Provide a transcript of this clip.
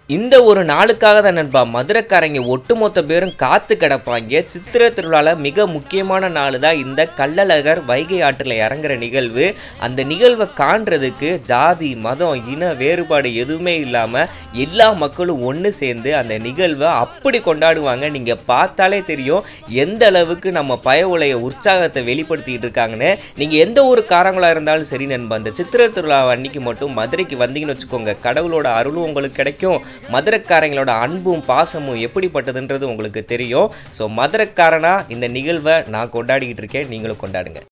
இந்த ஒரு நாளுக்காக தான் நண்பா மதுரைக்காரங்க ஒட்டுமொத்த பேரும் காத்து கிடப்பாங்க சித்திரை திருவிழாவில் மிக முக்கியமான நாள் தான் இந்த கள்ளழகர் வைகை ஆற்றில் இறங்குற நிகழ்வு அந்த நிகழ்வை காண்றதுக்கு ஜாதி மதம் இன வேறுபாடு எதுவுமே இல்லாமல் எல்லா மக்களும் ஒன்று சேர்ந்து அந்த நிகழ்வை அப்படி கொண்டாடுவாங்க நீங்கள் பார்த்தாலே தெரியும் எந்த அளவுக்கு நம்ம பய உலைய உற்சாகத்தை வெளிப்படுத்திட்டு இருக்காங்கன்னு நீங்கள் எந்த ஒரு காரங்களாக இருந்தாலும் சரி நண்பா அந்த சித்திரை திருவிழா அன்னைக்கு மட்டும் மதுரைக்கு வந்தீங்கன்னு வச்சுக்கோங்க கடவுளோட அருளும் உங்களுக்கு கிடைக்கும் மதுரைக்காரங்களோட அன்பும் பாசமும் எப்படிப்பட்டதுன்றது உங்களுக்கு தெரியும் ஸோ மதுரைக்காரனா இந்த நிகழ்வை நான் கொண்டாடிக்கிட்டு இருக்கேன் நீங்களும் கொண்டாடுங்க